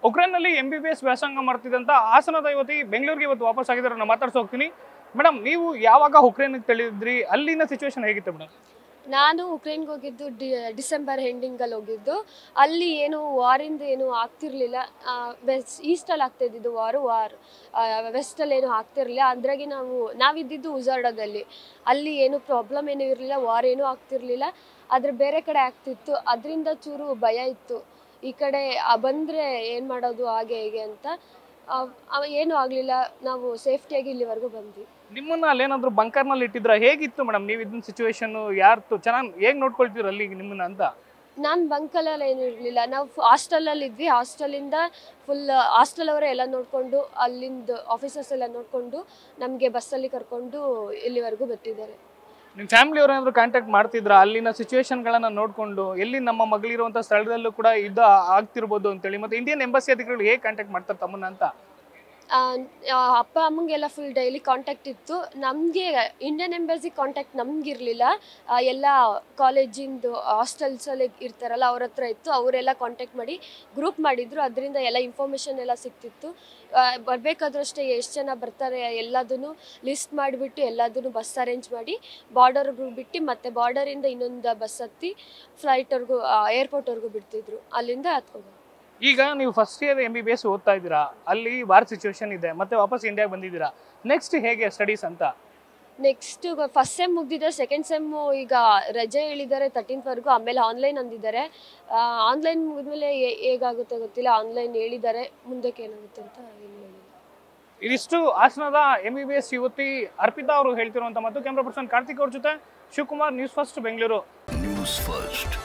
ಉಕ್ರೇನ್ನಲ್ಲಿ M B B S ವ್ಯಾಸಂಗ ಮಾಡ್ತಿದ್ದಂಥ ಹಾಸನದ ಯುವತಿ ಬೆಂಗಳೂರಿಗೆ ಇವತ್ತು ವಾಪಸ್ ಆಗಿದ್ದಾರೆ ನಾನು ಮಾತಾಡ್ಸ ಹೋಗ್ತೀನಿ ಮೇಡಮ್ ನೀವು ಯಾವಾಗ ಉಕ್ರೇನ್ಗೆ ತಿಳಿದ್ರಿ ಅಲ್ಲಿನ ಸಿಚುವೇಶನ್ ಹೇಗಿತ್ತು ಮೇಡಮ್ ನಾನು ಉಕ್ರೇನ್ಗೆ ಹೋಗಿದ್ದು ಡಿ ಡಿಸೆಂಬರ್ ಎಂಡಿಂಗಲ್ಲಿ ಹೋಗಿದ್ದು ಅಲ್ಲಿ ಏನು ವಾರಿಂದ ಏನು ಆಗ್ತಿರ್ಲಿಲ್ಲ ವೆಸ್ಟ್ ಈಸ್ಟಲ್ಲಿ ಆಗ್ತಾ ಇದ್ದಿದ್ದು ವಾರು ವಾರ್ ವೆಸ್ಟಲ್ಲಿ ಏನು ಆಗ್ತಿರ್ಲಿಲ್ಲ ಅದ್ರಾಗೆ ನಾವು ನಾವಿದ್ದಿದ್ದು ಉಜಾರ್ಡದಲ್ಲಿ ಅಲ್ಲಿ ಏನು ಪ್ರಾಬ್ಲಮ್ ಏನೂ ಇರಲಿಲ್ಲ ವಾರ್ ಏನೂ ಆಗ್ತಿರ್ಲಿಲ್ಲ ಆದರೆ ಬೇರೆ ಕಡೆ ಆಗ್ತಿತ್ತು ಅದರಿಂದ ಚೂರು ಭಯ ಇತ್ತು ಈ ಕಡೆ ಬಂದರೆ ಏನು ಮಾಡೋದು ಹಾಗೆ ಹೇಗೆ ಅಂತ ಆ, ಅವ ಏನೂ ಆಗಲಿಲ್ಲ ನಾವು ಸೇಫ್ಟಿಯಾಗಿ ಇಲ್ಲಿವರೆಗೂ ಬಂದ್ವಿ ನಿಮ್ಮನ್ನ ಅಲ್ಲೇನಾದ್ರು ಬಂಕರ್ನಲ್ಲಿ ಇಟ್ಟಿದ್ರ ಹೇಗಿತ್ತು ಮೇಡಮ್ ನೀವು ಇದನ್ನ ಸಿಚುವೇಶನ್ ಯಾರ್ತು ಚೆನ್ನಾಗಿ ಹೇಗೆ ನೋಡ್ಕೊಳ್ತೀರ ಅಲ್ಲಿ ನಿಮ್ಮನ್ನ ಅಂತ ನಾನು ಬಂಕಲಲ್ಲಿ ಏನು ಇರಲಿಲ್ಲ ನಾವು ಹಾಸ್ಟೆಲಲ್ಲಿ ಇದ್ವಿ ಹಾಸ್ಟೆಲಿಂದ ಫುಲ್ ಹಾಸ್ಟೆಲ್ ಅವರೇ ಎಲ್ಲ ನೋಡಿಕೊಂಡು ಅಲ್ಲಿಂದ ಆಫೀಸರ್ಸ್ ಎಲ್ಲ ನೋಡಿಕೊಂಡು ನಮಗೆ ಬಸ್ಸಲ್ಲಿ ಕರ್ಕೊಂಡು ಇಲ್ಲಿವರೆಗೂ ಬಿಟ್ಟಿದ್ದಾರೆ ನಿಮ್ಮ ಫ್ಯಾಮಿಲಿ ಅವ್ರು ಏನಾದ್ರು ಕಾಂಟ್ಯಾಕ್ಟ್ ಮಾಡ್ತಿದ್ರ ಅಲ್ಲಿನ ಸಿಚುವೇಶನ್ಗಳನ್ನ ನೋಡ್ಕೊಂಡು ಎಲ್ಲಿ ನಮ್ಮ ಮಗಳಿರುವಂಥ ಸ್ಥಳದಲ್ಲೂ ಕೂಡ ಯುದ್ಧ ಆಗ್ತಿರ್ಬೋದು ಅಂತೇಳಿ ಮತ್ತೆ ಇಂಡಿಯನ್ ಎಂಬಸಿ ಅಧಿಕಾರಿಗಳು ಹೇಗೆ ಕಾಂಟ್ಯಾಕ್ಟ್ ಮಾಡ್ತಾರೆ ತಮ್ಮನ್ನ ಅಂತ ಆ, ಆ, ಅಪ್ಪ ಅಮ್ಮಂಗೆಲ್ಲ ಫುಲ್ ಡೈಲಿ ಕಾಂಟ್ಯಾಕ್ಟ್ ಇತ್ತು ನಮಗೆ ಇಂಡಿಯನ್ ಎಂಬಸಿ ಕಾಂಟ್ಯಾಕ್ಟ್ ನಮಗಿರಲಿಲ್ಲ ಎಲ್ಲ ಕಾಲೇಜಿಂದು ಹಾಸ್ಟೆಲ್ಸಲ್ಲಿ ಇರ್ತಾರಲ್ಲ ಅವ್ರ ಹತ್ರ ಇತ್ತು ಅವರೆಲ್ಲ ಕಾಂಟ್ಯಾಕ್ಟ್ ಮಾಡಿ ಗ್ರೂಪ್ ಮಾಡಿದ್ರು ಅದರಿಂದ ಎಲ್ಲ ಇನ್ಫಾರ್ಮೇಷನ್ ಎಲ್ಲ ಸಿಕ್ತಿತ್ತು ಬರಬೇಕಾದ್ರೂ ಅಷ್ಟೇ ಎಷ್ಟು ಜನ ಬರ್ತಾರೆ ಎಲ್ಲದನ್ನು ಲಿಸ್ಟ್ ಮಾಡಿಬಿಟ್ಟು ಎಲ್ಲದನ್ನು ಬಸ್ ಅರೇಂಜ್ ಮಾಡಿ ಬಾರ್ಡರ್ಗೂ ಬಿಟ್ಟು ಮತ್ತೆ ಬಾರ್ಡರಿಂದ ಇನ್ನೊಂದು ಬಸ್ ಹತ್ತಿ ಫ್ಲೈಟ್ವರೆಗೂ ಏರ್ಪೋರ್ಟ್ವರೆಗೂ ಬಿಡ್ತಿದ್ರು ಅಲ್ಲಿಂದ ಹತ್ಕೊಂಡು ಈಗ ನೀವು first year M B B S ಓದ್ತಾ ಇದ್ದೀರಾ ಅಲ್ಲಿ ವಾರ್ ಸಿಚುವೇಶನ್ ಇದೆ ಮತ್ತೆ ವಾಪಸ್ ಇಂಡಿಯಾಗೆ ಬಂದಿದ್ದೀರಾ ನೆಕ್ಸ್ಟ್ ಹೇಗೆ ಸ್ಟಡೀಸ್ ಅಂತ ನೆಕ್ಸ್ಟ್ ಫಸ್ಟ್ ಸೆಮ್ ಮುಗ್ದಿದೆ ಸೆಕೆಂಡ್ ಸೆಮ್ಮು ಈಗ ರಜೆ ಹೇಳಿದ್ದಾರೆ ತರ್ಟೀನ್ತ್ವರೆಗೂ ಆಮೇಲೆ ಆನ್ಲೈನ್ ಅಂದಿದ್ದಾರೆ ಆನ್ಲೈನ್ ಮುಗಿದ್ಮೇಲೆ ಹೇಗಾಗುತ್ತೆ ಗೊತ್ತಿಲ್ಲ ಆನ್ಲೈನ್ ಹೇಳಿದ್ದಾರೆ ಮುಂದಕ್ಕೆ ಏನಾಗುತ್ತೆ ಅಂತ ಏನು ಹೇಳಿಲ್ಲ ಇದಿಷ್ಟು ಹಾಸನದ ಎಂ ಬಿ ಬಿ ಎಸ್ ಯುವತಿ ಅರ್ಪಿತಾ ಅವರು ಹೇಳ್ತಿರುವಂತ ಮತ್ತು ಕ್ಯಾಮ್ರಾ ಪರ್ಸನ್ ಕಾರ್ತಿಕ್ ಅವ್ರ ಜೊತೆ Shivakumar news first Bengaluru news first